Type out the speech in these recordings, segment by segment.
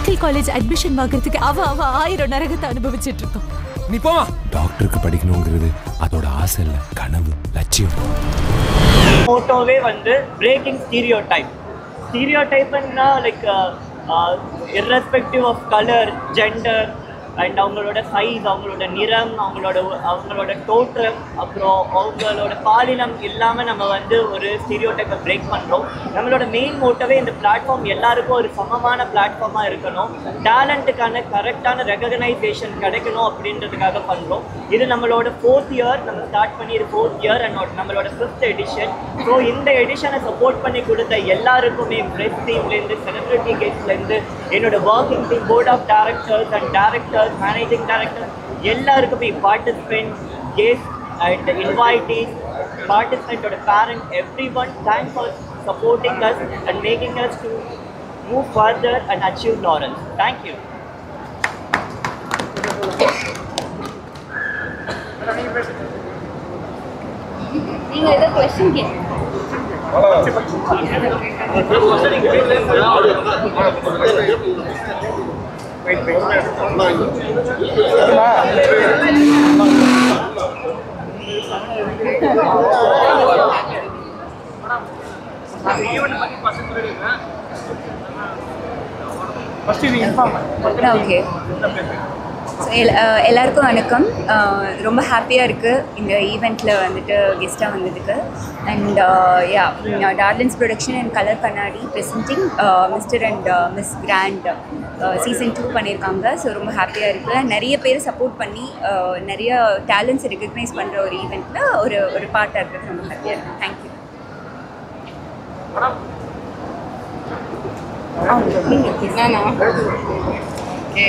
Medical college admission வாங்குறதுக்கு அவ அவ ஆயிரம் நரகத்தை அனுபவிச்சிட்டு இருக்கோம் நீ போமா டாக்டருக்கு படிக்கணுங்கிறது அதோட ஆசை இல்லை கனவு லட்சியம் ஃபோட்டோவே வந்து பிரேக்கிங் ஸ்டீரியோ டைப் ஸ்டீரியோ டைப்னா like irrespective of colour gender and அவங்களோட சைஸ் அவங்களோட நிறம் அவங்களோட அவங்களோட தோற்றம் அப்புறம் அவங்களோட பாலினம் இல்லாமல் நம்ம வந்து ஒரு ஸ்டீரியோ டைப்பை பிரேக் பண்ணுறோம் நம்மளோட மெயின் மோட்டவே இந்த பிளாட்ஃபார்ம் எல்லாருக்கும் ஒரு சமமான பிளாட்ஃபார்மாக இருக்கணும் டேலண்ட்டுக்கான கரெக்டான ரெகக்னைசேஷன் கிடைக்கணும் அப்படின்றதுக்காக பண்ணுறோம் இது நம்மளோட ஃபோர்த் இயர் நம்ம ஸ்டார்ட் பண்ணி இது ஃபோர்த் இயர் அண்ட் நம்மளோட ஃபிஃப்த் எடிஷன் ஸோ இந்த எடிஷனை சப்போர்ட் பண்ணி கொடுத்த எல்லாருக்குமே ப்ரெஸ் டீம்லேருந்து செலிபிரிட்டி கெஸ்ட்லேருந்து என்னோட working team board of directors and directors managing directors எல்லாருக்குமே பார்ட்டிசிபென்ட் கெஸ்ட் அண்ட் இன்வைட்டீஸ் பார்ட்டிசிபெண்ட்டோட parent every one thanks for supporting us and making us to move further and achieve laurels thank you நீங்க ஏதோ question கேட்க okay எல்லாருக்கும் வணக்கம் அஹ் ரொம்ப ஹாப்பியாக இருக்குது இந்த ஈவெண்ட்டில் வந்துட்டு கெஸ்ட்டாக வந்ததுக்கு and yeah Darlings production and colour Kannadi presenting mister and miss grand season two பண்ணியிருக்காங்க ஸோ ரொம்ப ஹாப்பியாக இருக்குது நிறைய பேர் சப்போர்ட் பண்ணி அஹ் நிறைய டேலண்ட்ஸை ரெகக்னைஸ் பண்ணுற ஒரு ஈவெண்ட்டில் ஒரு ஒரு பார்ட்டாக இருக்கிறது ரொம்ப ஹாப்பியாக இருக்குது தேங்க்யூ நானா ஓகே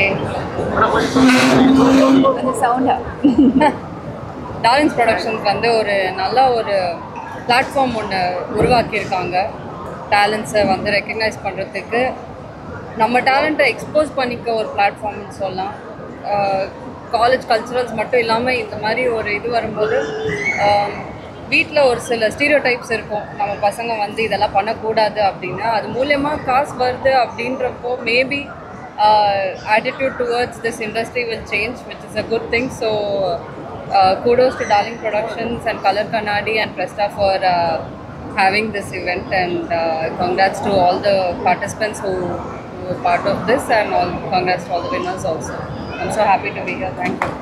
கொஞ்சம் சவுண்டாக டாலன்ஸ் ப்ரொடக்ஷன்ஸ் வந்து ஒரு நல்ல ஒரு பிளாட்ஃபார்ம் ஒன்று உருவாக்கியிருக்காங்க டேலண்ட்ஸை வந்து ரெக்கக்னைஸ் பண்ணுறதுக்கு நம்ம டேலண்ட்டை எக்ஸ்போஸ் பண்ணிக்க ஒரு பிளாட்ஃபார்ம்னு சொல்லலாம் காலேஜ் கல்ச்சுரல்ஸ் மட்டும் இல்லாமல் இந்த மாதிரி ஒரு இது வரும்போது வீட்டில் ஒரு சில ஸ்டீரியோ டைப்ஸ் இருக்கும் நம்ம பசங்க வந்து இதெல்லாம் பண்ணக்கூடாது அப்படின்னா அது மூலியமாக காசு வருது அப்படின்றப்போ maybe attitude towards this industry will change, which is a good thing. So, uh, kudos to Darling Productions and Color Kannadi and Presta for uh, having this event, and uh, congrats to all the participants who, who were part of this, and all congrats to all the winners also. I'm so happy to be here. Thank you.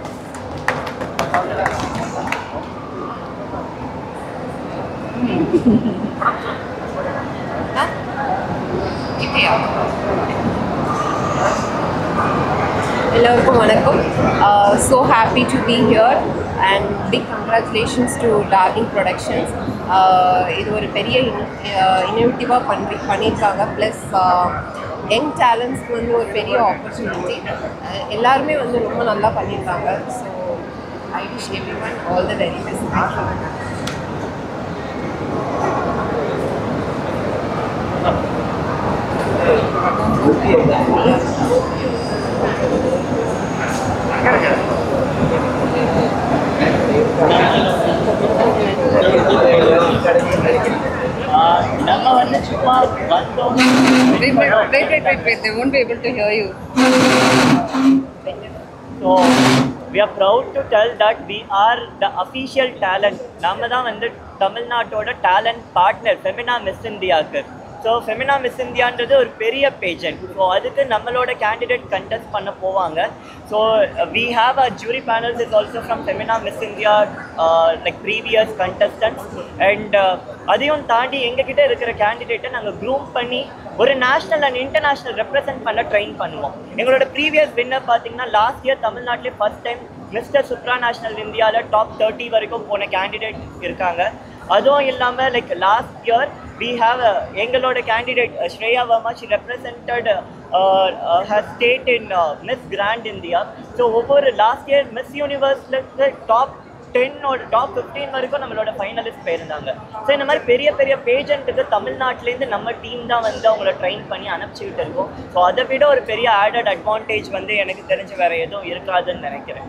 எல்லோருக்கும் வணக்கம் so happy to be here and big congratulations to Darling Productions இது ஒரு பெரிய இன்னோவேட்டிவாக பண்ணி பண்ணியிருக்காங்க plus young டேலண்ட்ஸ்க்கு வந்து ஒரு பெரிய ஆப்பர்ச்சுனிட்டி எல்லாருமே வந்து ரொம்ப நல்லா பண்ணியிருக்காங்க so I wish everyone all the very best நம்ம வந்து சும்மா வந்தோம் Wait, wait, wait, wait, wait, wait. They won't be able to hear you. So we are proud to tell that we are the official talent நாம தான் வந்து தமிழ்நாட்டோட talent partner Femina Miss இந்தியாவுக்கு so Femina Miss இந்தியான்றது ஒரு பெரிய பேஜென்ட் ஸோ அதுக்கு நம்மளோட கேண்டிடேட் கண்டெஸ்ட் பண்ண போவாங்க so we have a jury panels is also from Femina Miss India like previous contestants and அதையும் தாண்டி எங்ககிட்ட இருக்கிற கேண்டிடேட்டை நாங்கள் க்ரூம் பண்ணி ஒரு நேஷனல் அண்ட் இன்டர்நேஷனல் ரெப்ரசென்ட் பண்ண ட்ரெயின் பண்ணுவோம் எங்களோட ப்ரீவியஸ் வின்னர் பார்த்தீங்கன்னா லாஸ்ட் இயர் தமிழ்நாட்டிலே first time Mister Supranational இந்தியாவில் டாப் தேர்ட்டி வரைக்கும் போன கேண்டிடேட் இருக்காங்க அதுவும் இல்லாமல் like last year we have எங்களோட candidate Shreya Varma she represented her state in Miss Grand India so ஒவ்வொரு லாஸ்ட் இயர் மிஸ் யூனிவர்ஸில் டாப் டென்னோட டாப் ஃபிஃப்டீன் வரைக்கும் நம்மளோட ஃபைனலிஸ்ட் போயிருந்தாங்க ஸோ இந்த மாதிரி பெரிய பெரிய பேஜென்ட்டுக்கு தமிழ்நாட்டிலேருந்து நம்ம டீம் தான் வந்து அவங்கள ட்ரெயின் பண்ணி அனுப்பிச்சிக்கிட்டு இருக்கோம் ஸோ அதை விட ஒரு பெரிய ஆடட் அட்வான்டேஜ் வந்து எனக்கு தெரிஞ்சு வேற எதுவும் இருக்காதுன்னு நினைக்கிறேன்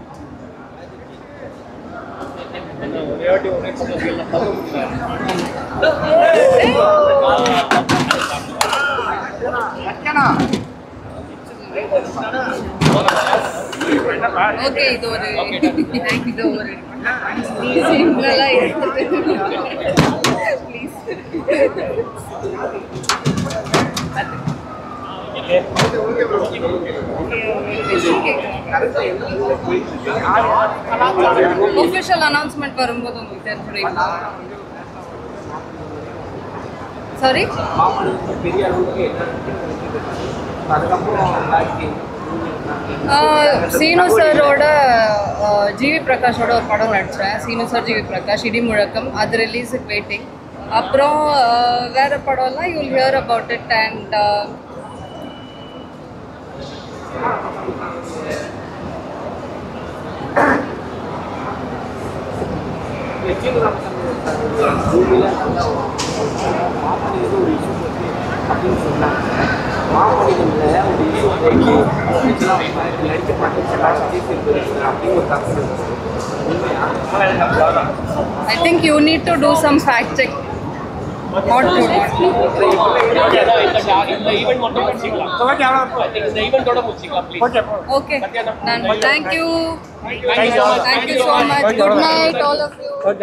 ஓகே இது ஒரு இது ஒரு சிம்பிளா ப்ளீஸ் ஒஃபிஷியல் அனௌன்ஸ்மெண்ட் வரும்போது உங்களுக்கு தெரிஞ்சுடுவீங்களா சாரி சீனு சாரோட ஜிவி பிரகாஷோட ஒரு படம் நடித்தேன் சீனு சார் ஜிவி பிரகாஷ் இடி முழக்கம் அது ரிலீஸுக்கு வெயிட்டிங் அப்புறம் ஆஹ், வேற படம்லாம் you hear about it and I think you need to do some fact check not to not இந்த ஈவெண்ட் மட்டும் முடிச்சிக்கலாம் இந்த ஈவெண்ட்டோட முடிச்சிக்கலாம் ப்ளீஸ் ஓகே நான் thank you Thank you so much. Thank you so much good night all of you